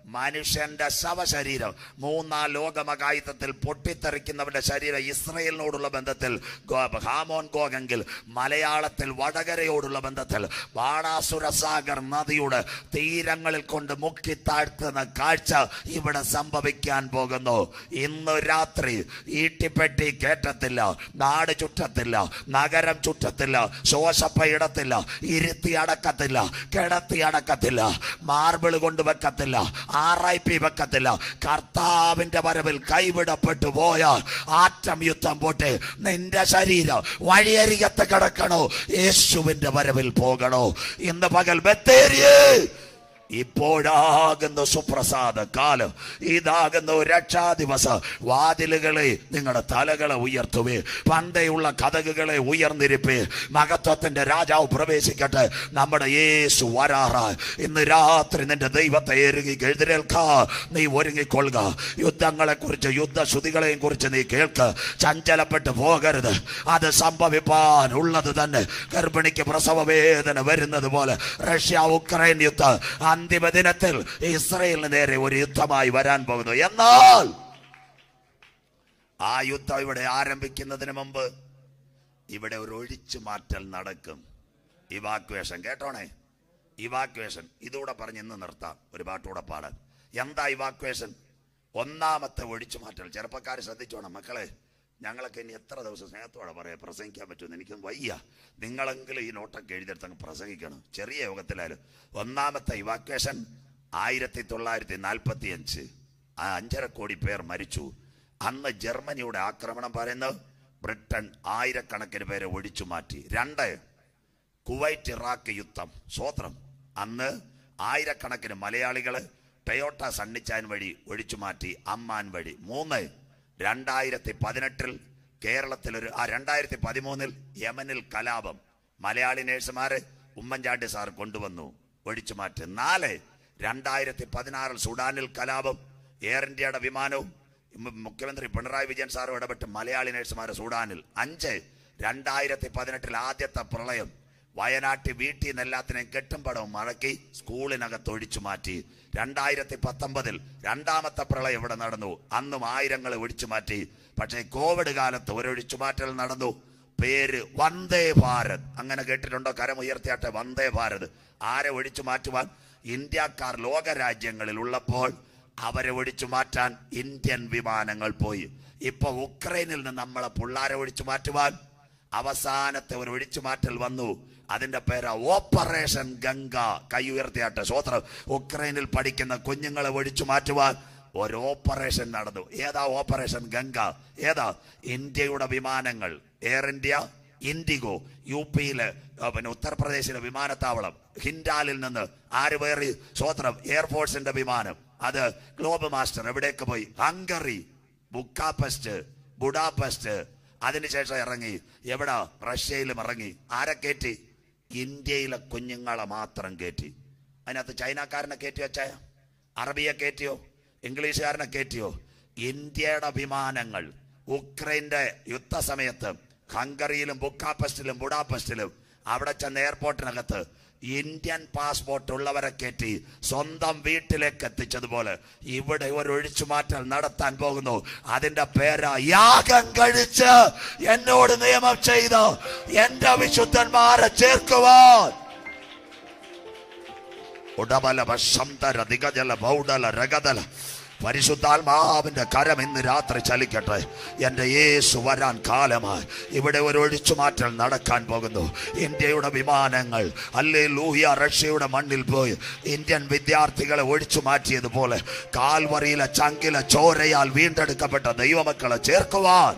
മനുഷ്യന്റെ ശവശരീരം മൂന്നാം ലോകമകായുധത്തിൽ പൊട്ടിത്തെറിക്കുന്നവന്റെ ശരീരം ഇസ്രയേലിനോടുള്ള ബന്ധത്തിൽ ഗോ- ഹാമോൻ ഗോഗെങ്കിൽ മലയാളത്തിൽ വടകരയോടുള്ള ബന്ധത്തിൽ ബാണാസുരസാഗർ നദിയുടെ തീരങ്ങളിൽ കൊണ്ട് മുക്കി താഴ്ത്തുന്ന കാഴ്ച ഇവിടെ സംഭവിക്കാൻ പോകുന്നു ഇന്ന് രാത്രി ഈട്ടിപ്പെട്ടി കേറ്റത്തില്ല നാട് ചുറ്റത്തില്ല നഗരം ചുറ്റത്തില്ല ശോശപ്പ ഇടത്തില്ല ഇരുത്തി അടക്കത്തില്ല കിടത്തി അടക്കത്തില്ല മാർബിൾ കൊണ്ട് വെക്കത്തില്ല ആർ ഐ പി വെക്കത്തില്ല കർത്താവിന്റെ വരവിൽ കൈവിടപ്പെട്ടു പോയാൽ ആറ്റം യുദ്ധം പോട്ടെ നിന്റെ ശരീരം വഴിയരികത്ത് കിടക്കണോ യേശുവിന്റെ വരവിൽ പോകണോ ഇന്ന് പകൽ ബത്തേരിയേ ഇപ്പോഴാകുന്ന സുപ്രസാദ കാലം ഇതാകുന്ന രക്ഷാ ദിവസ വാതിലുകളെ നിങ്ങളുടെ തലകളെ ഉയർത്തുവേ പണ്ടേയുള്ള കഥകുകളെ ഉയർന്നിരിപ്പേ മഹത്വത്തിന്റെ രാജാവ് പ്രവേശിക്കട്ടെ നമ്മുടെ യേശു വരാറായി ഇന്ന് രാത്രി നിന്റെ ദൈവത്തെ എരുകി എഴുതിരേൽക്കാ നീ ഒരുങ്ങിക്കൊള്ളുക യുദ്ധങ്ങളെ കുറിച്ച് യുദ്ധശ്രുതികളെയും കുറിച്ച് നീ കേൾക്ക് ചഞ്ചലപ്പെട്ട് പോകരുത് അത് സംഭവിപ്പാൻ ഉള്ളത് തന്നെ ഗർഭിണിക്ക് പ്രസവ വേദന വരുന്നത് പോലെ റഷ്യ ഉക്രൈൻ യുദ്ധം അന്തിമ ദിനത്തിൽ ഇസ്രയേലിന് നേരെ ഒരു യുദ്ധമായി വരാൻ പോകുന്നു എന്നാൽ ആ യുദ്ധം ഇവിടെ ആരംഭിക്കുന്നതിന് മുമ്പ് ഇവിടെ ഒരു ഒഴിച്ചു മാറ്റൽ നടക്കും ഇവാക്വേഷൻ കേട്ടോണേ ഇവാക്വേഷൻ ഇതുകൂടെ പറഞ്ഞ് ഇന്ന് നിർത്താം ഒരു പാട്ടുകൂടെ പാടാൻ എന്താ ഇവാക്വേഷൻ ഒന്നാമത്തെ ഒഴിച്ചു മാറ്റൽ ചെറുപ്പക്കാർ ശ്രദ്ധിച്ചോണം മക്കളെ ഞങ്ങളൊക്കെ ഇനി എത്ര ദിവസം സ്നേഹത്തോടെ പറയാം പ്രസംഗിക്കാൻ പറ്റുമെന്ന് എനിക്കൊന്നും വയ്യ നിങ്ങളെങ്കിലും ഈ നോട്ടൊക്കെ എഴുതിയെടുത്ത് അങ്ങ് പ്രസംഗിക്കണം ചെറിയ യോഗത്തിലായാലും ഒന്നാമത്തെ ഇവാക്വേഷൻ ആയിരത്തി തൊള്ളായിരത്തി നാൽപ്പത്തി അഞ്ച് ആ അഞ്ചര കോടി പേർ മരിച്ചു അന്ന് ജർമ്മനിയുടെ ആക്രമണം പറയുന്നത് ബ്രിട്ടൻ ആയിരക്കണക്കിന് പേരെ ഒഴിച്ചു മാറ്റി രണ്ട് കുവൈറ്റ് ഇറാഖ് യുദ്ധം സ്വോത്രം അന്ന് ആയിരക്കണക്കിന് മലയാളികള് ടൊയോട്ട സണ്ണിച്ചാൻ വഴി ഒഴിച്ചു മാറ്റി അമ്മാൻ വഴി മൂന്ന് രണ്ടായിരത്തി പതിനെട്ടിൽ കേരളത്തിൽ ഒരു ആ രണ്ടായിരത്തി പതിമൂന്നിൽ യമനിൽ കലാപം മലയാളി നേഴ്സുമാര് ഉമ്മൻചാണ്ടി സാർ കൊണ്ടുവന്നു ഒഴിച്ചു മാറ്റി നാല് രണ്ടായിരത്തി പതിനാറിൽ സുഡാനിൽ കലാപം എയർ ഇന്ത്യയുടെ വിമാനവും മു- മുഖ്യമന്ത്രി പിണറായി വിജയൻ സാറും ഇടപെട്ട് മലയാളി നേഴ്സുമാർ സുഡാനിൽ അഞ്ച് രണ്ടായിരത്തി പതിനെട്ടിൽ ആദ്യത്തെ പ്രളയം വയനാട്ടിൽ വീട്ടിൽ നിന്ന് എല്ലാത്തിനെയും കെട്ടും പടവും മടക്കി സ്കൂളിനകത്ത് ഒഴിച്ചു മാറ്റി രണ്ടായിരത്തി പത്തൊമ്പതിൽ രണ്ടാമത്തെ പ്രളയം ഇവിടെ നടന്നു അന്നും ആയിരങ്ങളെ ഒഴിച്ചു മാറ്റി പക്ഷേ കോവിഡ് കാലത്ത് ഒരു ഒഴിച്ചുമാറ്റൽ നടന്നു പേര് വന്ദേ ഭാരത് അങ്ങനെ കേട്ടിട്ടുണ്ടോ കരം ഉയർത്തിയാട്ടെ വന്ദേ ഭാരത് ആരെ ഒഴിച്ചു മാറ്റുവാൻ ഇന്ത്യക്കാർ ലോക രാജ്യങ്ങളിൽ ഉള്ളപ്പോൾ അവരെ ഒഴിച്ചു മാറ്റാൻ ഇന്ത്യൻ വിമാനങ്ങൾ പോയി ഇപ്പൊ ഉക്രൈനിൽ നിന്ന് നമ്മളെ പിള്ളാരെ ഒഴിച്ചു മാറ്റുവാൻ അവസാനത്തെ ഒരു ഒഴിച്ചു മാറ്റൽ വന്നു അതിന്റെ പേര് ഓപ്പറേഷൻ ഗംഗ കൈ ഉയർത്തിയാട്ടെ സ്വോത്രം ഉക്രൈനിൽ പഠിക്കുന്ന കുഞ്ഞുങ്ങളെ ഒഴിച്ചു മാറ്റുവാൻ ഒരു ഓപ്പറേഷൻ നടന്നു ഏതാ ഓപ്പറേഷൻ ഗംഗ ഏതാ ഇന്ത്യയുടെ വിമാനങ്ങൾ എയർ ഇന്ത്യ ഇൻഡിഗോ യു പിയിലെ ആ, പിന്നെ ഉത്തർപ്രദേശിലെ വിമാനത്താവളം ഹിൻഡാലിൽ നിന്ന് ആര് വേറി സ്വോത്രം എയർഫോഴ്സിന്റെ വിമാനം അത് ഗ്ലോബ് മാസ്റ്റർ എവിടേക്ക് പോയി ഹംഗറി ബുക്കാപെസ്റ്റ് ബുഡാപെസ്റ്റ് അതിനുശേഷം ഇറങ്ങി എവിടാ റഷ്യയിലും ഇറങ്ങി ആരെ കയറ്റി ഇന്ത്യയിലെ കുഞ്ഞുങ്ങളെ മാത്രം കയറ്റി അതിനകത്ത് ചൈനക്കാരനെ കയറ്റി വെച്ചായ അറബിയെ കയറ്റിയോ ഇംഗ്ലീഷുകാരനെ കയറ്റിയോ ഇന്ത്യയുടെ വിമാനങ്ങൾ ഉക്രൈന്റെ യുദ്ധസമയത്ത് ഹംഗറിയിലും ബുക്കാപെസ്റ്റിലും ബുഡാപെസ്റ്റിലും അവിടെ ചെന്ന എയർപോർട്ടിനകത്ത് ഇന്ത്യൻ പാസ്പോർട്ട് ഉള്ളവരെ കയറ്റി സ്വന്തം വീട്ടിലേക്ക് എത്തിച്ചതുപോലെ ഇവിടെ ഒരു ഒഴിച്ചുമാറ്റൽ നടത്താൻ പോകുന്നു അതിന്റെ പേരാ യാഗം കഴിച്ച് എന്നോട് നിയമം ചെയ്ത് എന്റെ വിശുദ്ധന്മാരെ ചേർക്കുവാൻ ഉടബല വശന്തര ദിഗജല ബൗഡല രഗതല പരിശുദ്ധാത്മാവിന്റെ കരം ഇന്ന് രാത്രി ചലിക്കട്ടെ എൻ്റെ യേശു വരാൻ കാലമായി ഇവിടെ ഒരു ഒഴിച്ചുമാറ്റൽ നടക്കാൻ പോകുന്നു ഇന്ത്യയുടെ വിമാനങ്ങൾ അല്ലേ ലൂഹിയ റഷ്യയുടെ മണ്ണിൽ പോയി ഇന്ത്യൻ വിദ്യാർത്ഥികളെ ഒഴിച്ചു മാറ്റിയതുപോലെ കാൽവറിയിലെ ചങ്കിലെ ചോരയാൽ വീണ്ടെടുക്കപ്പെട്ട ദൈവമക്കളെ ചേർക്കുവാൻ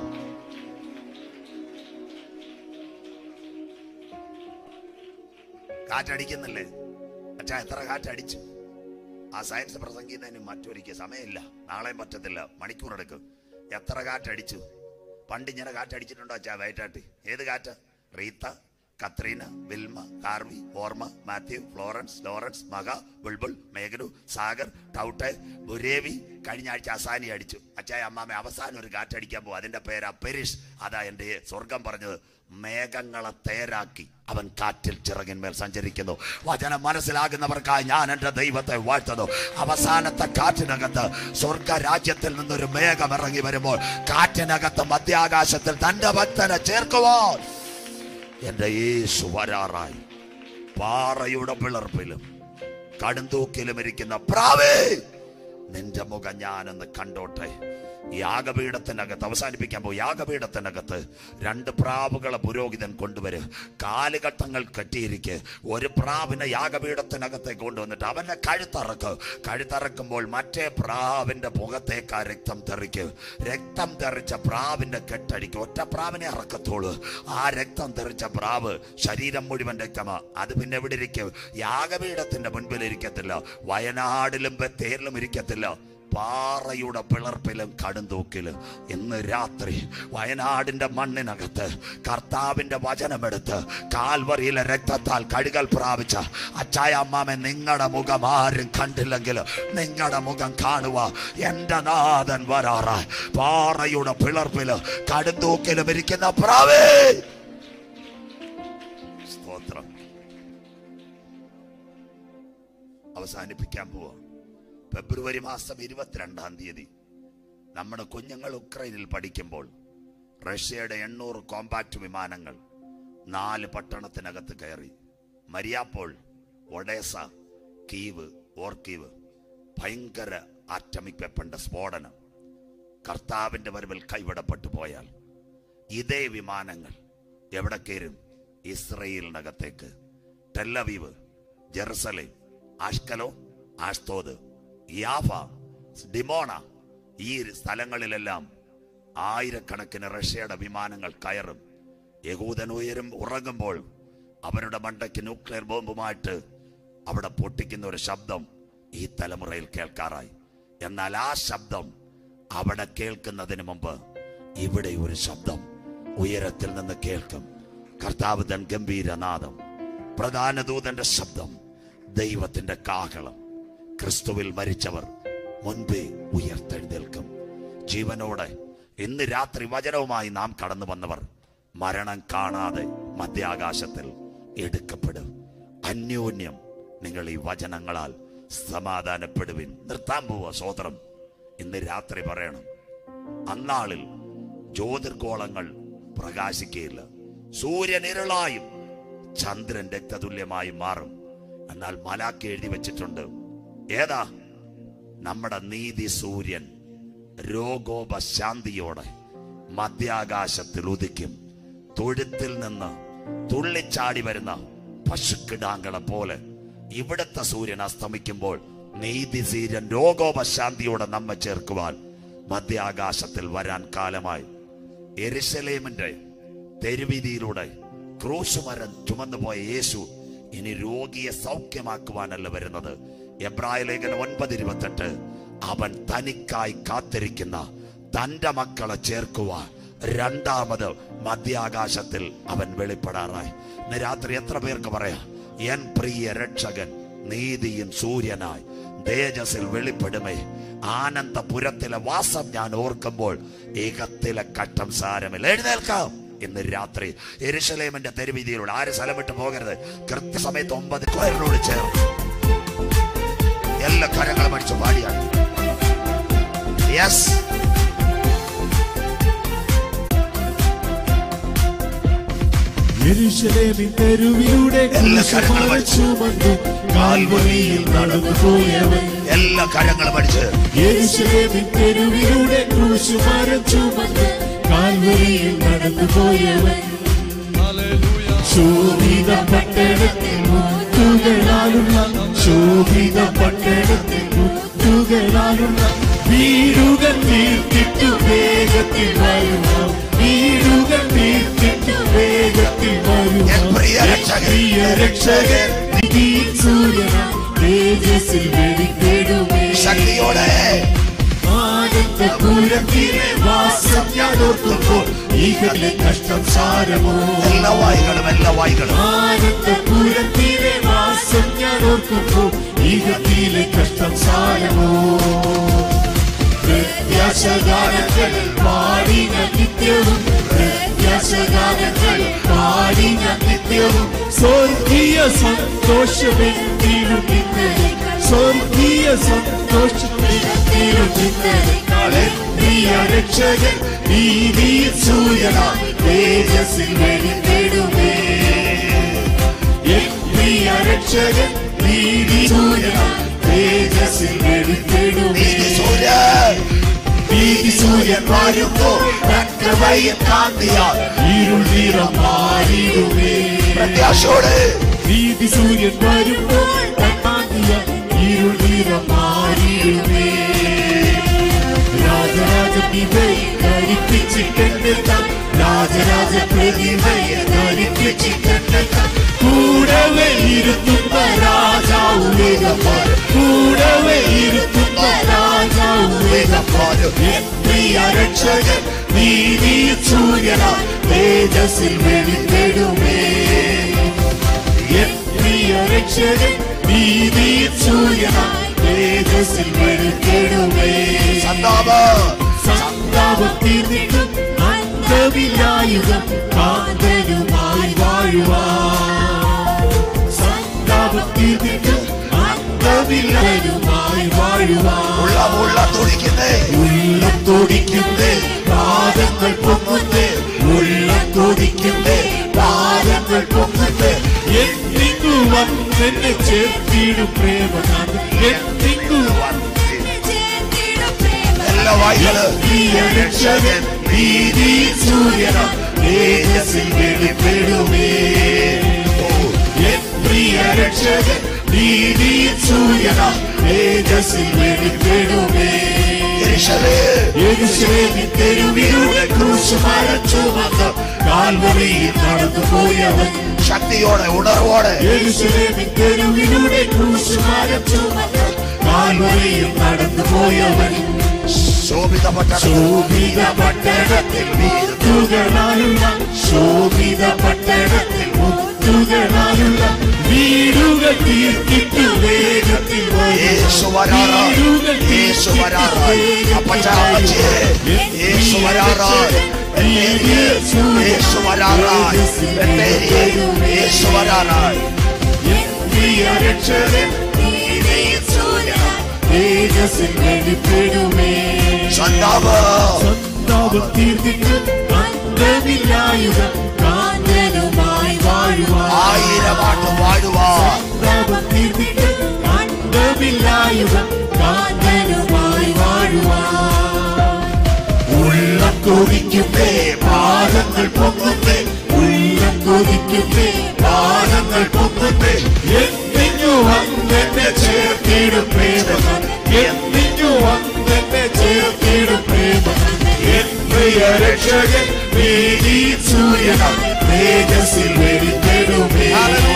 കാറ്റടിക്കുന്നില്ലേ അച്ഛാ എത്ര കാറ്റടിച്ചു ആ സയൻസ് പ്രസംഗിക്കുന്നതിന് മറ്റൊരിക്കൽ സമയമില്ല നാളെയും പറ്റത്തില്ല മണിക്കൂറെടുക്കും എത്ര കാറ്റടിച്ചു പണ്ട് ഇങ്ങനെ കാറ്റടിച്ചിട്ടുണ്ടോ അച്ഛാ വയറ്റാട്ടി ഏത് കാറ്റ് റീത്ത കത്രീന വിൽമ കാർവി ഓർമ്മ മാത്യു ഫ്ലോറൻസ് ലോറൻസ് മക ബുൾബുൾ മേഘനു സാഗർ ടൗട്ടെ ബുരേവി കഴിഞ്ഞ ആഴ്ച അസാനി അടിച്ചു അച്ചായ അമ്മാമ അവസാനം ഒരു കാറ്റടിക്കാൻ പോകും അതിന്റെ പേരാ പെരിഷ് അതാ എൻ്റെ സ്വർഗം പറഞ്ഞത് മേഘങ്ങളെ തേരാക്കി അവൻ കാറ്റിൽ ചിറകിന്മേൽ സഞ്ചരിക്കുന്നു വചനം മനസ്സിലാകുന്നവർക്കായി ഞാൻ എൻ്റെ ദൈവത്തെ വാഴ്ത്തുന്നു അവസാനത്തെ കാറ്റിനകത്ത് സ്വർഗ രാജ്യത്തിൽ നിന്നൊരു മേഘം ഇറങ്ങി വരുമ്പോൾ കാറ്റിനകത്ത് മധ്യാകാശത്തിൽ തന്റെ ഭക്തനെ ചേർക്കുവോ എന്റെ യേശു വരാറായി പാറയുടെ പിളർപ്പിലും കടുന്തൂക്കിലും ഇരിക്കുന്ന പ്രാവേ നിന്റെ മുഖം ഞാനൊന്ന് കണ്ടോട്ടെ യാഗപീഠത്തിനകത്ത് അവസാനിപ്പിക്കാൻ പോകും യാഗപീഠത്തിനകത്ത് രണ്ട് പ്രാവുകളെ പുരോഹിതൻ കൊണ്ടുവരും കാലുകട്ടങ്ങൾ കെട്ടിയിരിക്കെ ഒരു പ്രാവിനെ യാഗപീഠത്തിനകത്തേക്ക് കൊണ്ടുവന്നിട്ട് അവന്റെ കഴുത്തറക്ക് കഴുത്തറക്കുമ്പോൾ മറ്റേ പ്രാവിന്റെ മുഖത്തേക്ക് ആ രക്തം തെറിക്ക് രക്തം തെറിച്ച പ്രാവിന്റെ കെട്ടടിക്കും ഒറ്റ പ്രാവിനെ ഇറക്കത്തോളൂ ആ രക്തം തെറിച്ച പ്രാവ് ശരീരം മുഴുവൻ രക്തമാ അത് പിന്നെ എവിടെ ഇരിക്കും യാഗപീഠത്തിന്റെ മുൻപിൽ ഇരിക്കത്തില്ല വയനാടിലും ബത്തേരിലും ഇരിക്കത്തില്ല പാറയുടെ പിളർപ്പിലും കടുന്തൂക്കിലും ഇന്ന് രാത്രി വയനാടിന്റെ മണ്ണിനകത്ത് കർത്താവിന്റെ വചനമെടുത്ത് കാൽവറിയിലെ രക്തത്താൽ കഴുകൽ പ്രാപിച്ച അച്ചായ അമ്മാമൻ നിങ്ങളുടെ മുഖം ആരും കണ്ടില്ലെങ്കിൽ നിങ്ങളുടെ മുഖം കാണുക എന്റെ നാഥൻ വരാറായി പാറയുടെ പിളർപ്പില് കടുന്തൂക്കിലും ഇരിക്കുന്ന പ്രാവേ സ്തോത്രം അവസാനിപ്പിക്കാൻ പോവാ ഫെബ്രുവരി മാസം ഇരുപത്തിരണ്ടാം തീയതി നമ്മുടെ കുഞ്ഞുങ്ങൾ ഉക്രൈനിൽ പഠിക്കുമ്പോൾ റഷ്യയുടെ എണ്ണൂറ് കോമ്പാക്ട് വിമാനങ്ങൾ നാല് പട്ടണത്തിനകത്ത് കയറി മരിയാപ്പോൾ ഒഡേസ കീവ് ഓർക്കീവ് ഭയങ്കര ആറ്റമിക് വെപ്പന്റെ സ്ഫോടനം കർത്താവിന്റെ വരവിൽ കൈവിടപ്പെട്ടു പോയാൽ ഇതേ വിമാനങ്ങൾ എവിടെ കയറും ഇസ്രയേലിനകത്തേക്ക് ടെല്ലവീവ് ജെറുസലേം ആഷ്കലോ ആഷ്തോദ് യാഫ ഡിമോണ ഈ സ്ഥലങ്ങളിലെല്ലാം ആയിരക്കണക്കിന് റഷ്യയുടെ വിമാനങ്ങൾ കയറും യഹൂദൻ ഉയരും ഉറങ്ങുമ്പോൾ അവരുടെ മണ്ടയ്ക്ക് ന്യൂക്ലിയർ ബോംബുമായിട്ട് അവിടെ പൊട്ടിക്കുന്ന ഒരു ശബ്ദം ഈ തലമുറയിൽ കേൾക്കാറായി എന്നാൽ ആ ശബ്ദം അവിടെ കേൾക്കുന്നതിന് മുമ്പ് ഇവിടെ ഒരു ശബ്ദം ഉയരത്തിൽ നിന്ന് കേൾക്കും കർത്താവ് തൻ ഗംഭീരനാദം പ്രധാന ദൂതന്റെ ശബ്ദം ദൈവത്തിന്റെ കാഹളം ക്രിസ്തുവിൽ മരിച്ചവർ മുൻപേ ഉയർത്തെഴുന്നേൽക്കും ജീവനോടെ ഇന്ന് രാത്രി വചനവുമായി നാം കടന്നു വന്നവർ മരണം കാണാതെ മധ്യാകാശത്തിൽ എടുക്കപ്പെടും അന്യോന്യം നിങ്ങൾ ഈ വചനങ്ങളാൽ സമാധാനപ്പെടുവിൻ നിർത്താൻ പോവുക സോദരം ഇന്ന് രാത്രി പറയണം അന്നാളിൽ ജ്യോതിർഗോളങ്ങൾ പ്രകാശിക്കുകയില്ല സൂര്യൻ ഇരുളായും ചന്ദ്രൻ രക്തതുല്യമായും മാറും എന്നാൽ മലാക്കി എഴുതി വെച്ചിട്ടുണ്ട് ഏതാ നമ്മുടെ നീതി സൂര്യൻ രോഗോപശാന്തിയോടെ മധ്യാകാശത്തിൽ ഉദിക്കും തൊഴുത്തിൽ നിന്ന് തുള്ളിച്ചാടി വരുന്ന പശുക്കിടാങ്ങളെ പോലെ ഇവിടുത്തെ സൂര്യൻ അസ്തമിക്കുമ്പോൾ നീതി സൂര്യൻ രോഗോപശാന്തിയോടെ നമ്മെ ചേർക്കുവാൻ മധ്യാകാശത്തിൽ വരാൻ കാലമായി എരിശലേമിന്റെ തെരുവീതിയിലൂടെ ക്രൂശുമരം ചുമന്നു പോയ യേശു ഇനി രോഗിയെ സൗഖ്യമാക്കുവാനല്ല വരുന്നത് എബ്രായ ലേഖനം ഒൻപത് ഇരുപത്തെട്ട് അവൻ തനിക്കായി കാത്തിരിക്കുന്ന തന്റെ മക്കളെ ചേർക്കുവാൻ രണ്ടാമത് മധ്യാകാശത്തിൽ അവൻ വെളിപ്പെടാറായി ഇന്ന് രാത്രി എത്ര പേർക്ക് പറയാം എൻ പ്രിയ രക്ഷകൻ നീതിയും സൂര്യനായി തേജസ്സിൽ വെളിപ്പെടുമേ ആനന്ദപുരത്തിലെ വാസം ഞാൻ ഓർക്കുമ്പോൾ ഏകത്തിലെ കട്ടം സാരമില്ല എഴുന്നേൽക്കാം ഇന്ന് രാത്രി എരുശലേമിന്റെ തെരുവീതിയിലൂടെ ആര് സ്ഥലം വിട്ട് പോകരുത് കൃത്യസമയത്ത് ഒമ്പത് കോയറിനോട് ചേർന്ന് എല്ലാ കരങ്ങളും അടിച്ചു പാടിയാണ് യെസ് യെരൂശലേമിൻ തെരുവിലൂടെ എല്ലാ കരങ്ങളും ചുമന്നു കാൽവരിയിൽ നടന്നു പോയവൻ എല്ലാ കരങ്ങളും അടിച്ച് യെരൂശലേമിൻ തെരുവിലൂടെ ക്രൂശുമരം ചുമന്ന് കാൽവരിയിൽ നടന്നു പോയവൻ ശോഭിത പട്ടണത്തിൽ മുത്തുകളാലുള്ള ശോഭിത പട്ടണത്തിൽ മുത്തുകളാലുള്ള വീടുകൾ തീർത്തിട്ടു വേഗത്തിൽ വരുക വീടുകൾ തീർത്തിട്ടു വേഗത്തിൽ വരുക എൻ പ്രിയ രക്ഷകൻ. പ്രിയ രക്ഷകൻ നീ സൂര്യന തേജസ്സിൽ വെളിപ്പെടുമേ ശക്തിയോടെ ആന ആനന്ദപുരത്തിലെ വാസം ഞാൻ ഓർക്കുമ്പോൾ ഈഗലെ കഷ്ടം സാരമോ എല്ലാ വായികളും എല്ലാ വായികളും ആനന്ദപുരത്തിലെ വാസം ഞാൻ ഓർക്കുമ്പോൾ ഈഗത്തിലെ കഷ്ടം സാരമോ പ്രത്യാശഗാനങ്ങൾ പാടി ഞാൻ നിത്യവും പ്രത്യാശഗാനങ്ങൾ പാടി ഞാൻ നിത്യവും സ്വർഗീയ സന്തോഷമെങ്കിലും ഇന്നലെ സ്വർഗീയ സന്തോഷമെങ്കിലും ഇന്നലെ പ്രിയ രക്ഷകൻ നീതി സൂര്യന തേജസ്സിൽ വെളിപ്പെടുമേ എൻ പ്രിയ രക്ഷകൻ നീതി സൂര്യന തേജസ്സിൽ വെളിപ്പെടുമേ നീതി സൂര്യൻ നീതി സൂര്യൻ വരുമ്പോൾ പ്രകൃതയും കാന്തിയാൽ ഇരുൾ നിറം മാറിയിടുമേ പ്രത്യാശയോടെ നീതി സൂര്യൻ വരുമ്പോൾ കാന്തിയാൽ ഇരുൾ നിറം മാറിയിടുമേ രാജരാജ പ്രതിഭയെ ധരിപ്പിച്ചിട്ടെത്താം രാജരാജ പ്രതിഭയെ ധരിപ്പിച്ചിട്ടെത്താം കൂടവേ ഇരുത്തുന്ന രാജാവ് വേഗപ്പാട് കൂടവേ ഇരുത്തുന്ന രാജാവ് വേഗപ്പാട് പ്രിയ രക്ഷകൻ നീതി സൂര്യന തേജസ്സിൽ വെളിപ്പെടുമേ പ്രിയ രക്ഷകൻ നീതി സൂര്യന തേജസ്സിൽ വെളിപ്പെടുമേ സന്താപ സന്താപം തീർന്നിട്ടും അന്തമില്ലായുധം കാന്തനുമായി വാഴുവാ സന്താപം തീർന്നിട്ടും അന്തമില്ലായുമായി വാഴുവാ ഉള്ള ഉള്ള തുടിക്കുന്നേ ഉള്ളം തുടിക്കുന്നേ പാദങ്ങൾ പൊങ്ങുന്നേ ഉള്ളം തുടിക്കുന്നേ പാദങ്ങൾ പൊങ്ങുന്നേ എന്തിങ്ങു വന്നെന്നെ ചേർത്തിടും പ്രേമനാഥ് എന്തിങ്ങു എല്ലാ വായികളും പ്രിയ രക്ഷകൻ നീതി സൂര്യന തേജസ്സിൽ വെളിപ്പെടുമേ എൻ പ്രിയ രക്ഷകൻ നീതി സൂര്യന തേജസ്സിൽ വെളിപ്പെടുമേ യെരൂശലേം യെരൂശലേമിൻ തെരുവിലൂടെ ക്രൂശ് മരച്ചുമന്ന് കാൽവറിയിൽ നടന്നു പോയവൻ ശക്തിയോടെ ഉണർവോടെ യെരൂശലേമിൻ തെരുവിലൂടെ ക്രൂശ് മരച്ചുമന്ന് കാൽവറിയിൽ നടന്നു പോയവൻ ശോഭിതപ്പെട്ട ശോഭിത പട്ടണത്തിൽ മുത്തുകളാലുള്ള ശോഭിത പട്ടണത്തിൽ മുത്തുകളാലുള്ള വീടുകൾ തീർത്തിട്ട് വേഗത്തിൽ വരും. യേശു വരാറായി വീടുകൾ യേശു തീർത്തിട്ട് വരാറായി വേഗത്തിൽ അപ്പച്ച അപ്പച്ചിയെ വരും. യേശു വരാറായി ബത്തേരിയെ യേശു വരാറായി ബത്തേരിയെ യേശു വരാറായി പ്രിയ രക്ഷകൻ തേജസ്സിൽ വെളിപ്പെടുമേ സന്താപ സന്താപം തീർത്തിട്ട് അന്തമില്ലായുധം കാന്തനുമായി വാഴുവാൻ ആയിരമാട്ട് വാഴുവാ സന്താപം തീർത്തിട്ട് അന്തമില്ലായുധം കാന്തനുമായി വാഴുവാൻ ഉള്ളം കൊതിക്കുന്നേ പാദങ്ങൾ പൊങ്ങുന്നേ ഉള്ളം കൊതിക്കുന്നേ പാദങ്ങൾ പൊങ്ങുന്നേ എന്തിനു വന്നെന്നെ ചേർത്തിടും പ്രേമം എന്തിനു വന്നെന്നെ ചേർത്തിടും പ്രേമം എൻ പ്രിയ രക്ഷകൻ നീതി സൂര്യന തേജസ്സിൽ വെളിപ്പെടുമേ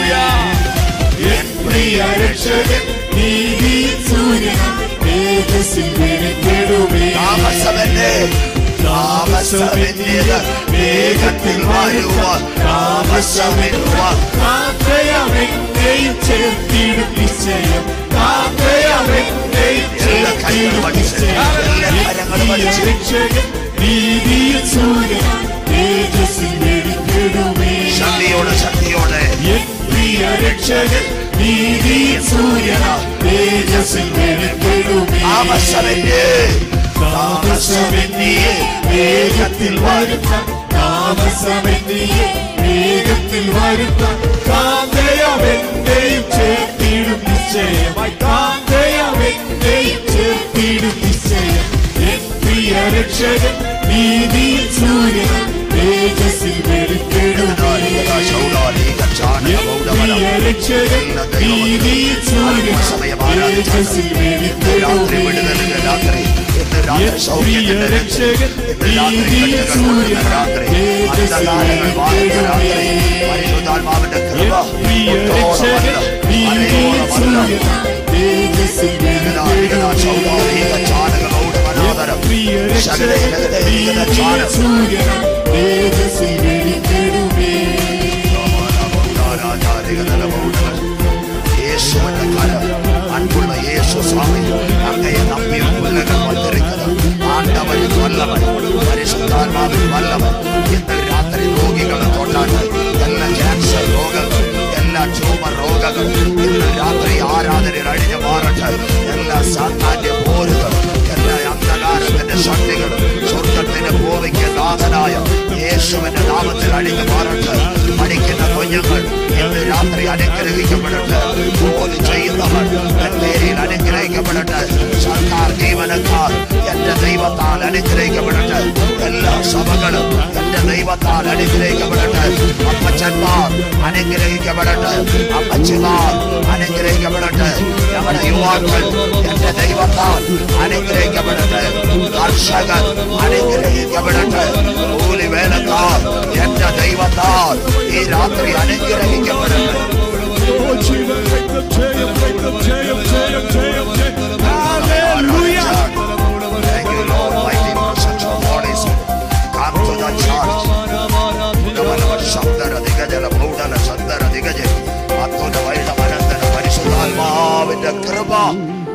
എൻ പ്രിയ രക്ഷകൻ നീതി സൂര്യന തേജസ്സിൽ വെളിപ്പെടുമേ താമസമല്ലേ താമസമെന്നത് വേഗത്തിൽ വാഴുവാൻ താമസമെന്നുവാൻ കാക്കയമെന്നെയും ചേർത്തിടും നിശ്ചയം കാക്കയമെന്നെയും എല്ലാ കൈകളും അടിച്ച്, എല്ലാ കരങ്ങളും അടിച്ച്. രക്ഷകൻ നീതിയിൽ സൂര്യൻ തേജസ്സിൽ വെളിപ്പെടുമേ ശക്തിയോടെ ശക്തിയോടെ എൻ പ്രിയ രക്ഷകൻ നീതിയിൽ സൂര്യന തേജസ്സിൽ വെളിപ്പെടുമേ താമസമെന്നേ താമസമെന്നിയെ വേഗത്തിൽ വരുത്ത താമസമെന്നിയെ വേഗത്തിൽ വരുത്ത കാന്തയമെന്റെയും ചേർത്തിടും നിശ്ചയമായി കാന്തയമെന്റെയും ചേർത്തിടും നിശ്ചയം എൻ പ്രിയ രക്ഷകൻ നീതി സൂര്യൻ തേജസ്സിൽ വെളിപ്പെടുമേ പ്രിയ രക്ഷകൻ നീതി സൂര്യൻ തേജസ്സിൽ രാത്രി വെളിപ്പെടുമേ വിടുതലിന്റെ രാത്രി ഇന്ന് രാത്രി സൗഖ്യത്തിന്റെ രക്ഷകൻ ഇന്ന് രാത്രി കെട്ടുകളുടെ രാത്രി അന്ധകാരങ്ങൾ മാറുന്ന രാത്രി പരിശുദ്ധാത്മാവിന്റെ കൃപ ഒട്ടോളം വന്ന് അരയോളം വന്ന് തേജസ്സിൽ ചാനകളോട് മനോദരം സൂര്യനം തേജസ്സിൽ വെളിപ്പെടുമേ യേശുവിന്റെ കരം അൻപുള്ള യേശു സ്വാമി അങ്ങയെ നമ്പി പിള്ളകൾ വന്നിരിക്കുന്നത് ആണ്ടവൻ വല്ലവൻ പരിശുദ്ധാത്മാവിൽ വല്ലവൻ ഇന്ന് രാത്രി രോഗികളെ തൊട്ടാട്ട് എല്ലാ ക്യാൻസർ രോഗങ്ങൾ എല്ലാ ട്യൂമർ രോഗങ്ങൾ ഇന്ന് രാത്രി ആരാധനയിൽ അഴിഞ്ഞു മാറട്ടെ എല്ലാ സാധാന്യ പോരുകൾ എല്ലാ അന്ധകാരത്തിന്റെ ശക്തികളും സ്വർഗത്തിന്റെ ഭൂമിക്ക് നാഥനായ യേശുവിന്റെ നാമത്തിൽ അഴിഞ്ഞു മാറട്ടെ പഠിക്കുന്ന കുഞ്ഞുങ്ങൾ ഇന്ന് രാത്രി അനുഗ്രഹിക്കപ്പെടട്ടെ ജോലി ചെയ്യുന്നവർ പേരിൽ അനുഗ്രഹിക്കപ്പെടട്ടെ സർക്കാർ ജീവനക്കാർ എന്റെ ദൈവത്താൽ അനുഗ്രഹിക്കപ്പെടട്ടെ എല്ലാ സഭകളും എന്റെ ദൈവത്താൽ അനുഗ്രഹിക്കപ്പെടട്ടെ അപ്പച്ചന്മാർ അനുഗ്രഹിക്കപ്പെടട്ടെ അമ്മച്ചിമാർ അനുഗ്രഹിക്കപ്പെടട്ടെ ഞങ്ങളുടെ യുവാക്കൾ എന്റെ ദൈവത്താൽ അനുഗ്രഹിക്കപ്പെടട്ടെ കർഷകർ അനുഗ്രഹിക്കപ്പെടട്ടെ കൂലി വേലക്കാർ എന്റെ ദൈവത്താൽ ഈ രാത്രി അനുഗ്രഹിക്കപ്പെടട്ടെ Thank you, Lord, mighty presence of Holy Spirit. Come to the church. ഉന്നമനവ ശബ്ദര ദിഗജല ഭൗഡല ശബ്ദര ദിഗജ അത്യുന്ന വൈഡ മനന്തന പരിശുദ്ധാത്മാവിന്റെ കൃപ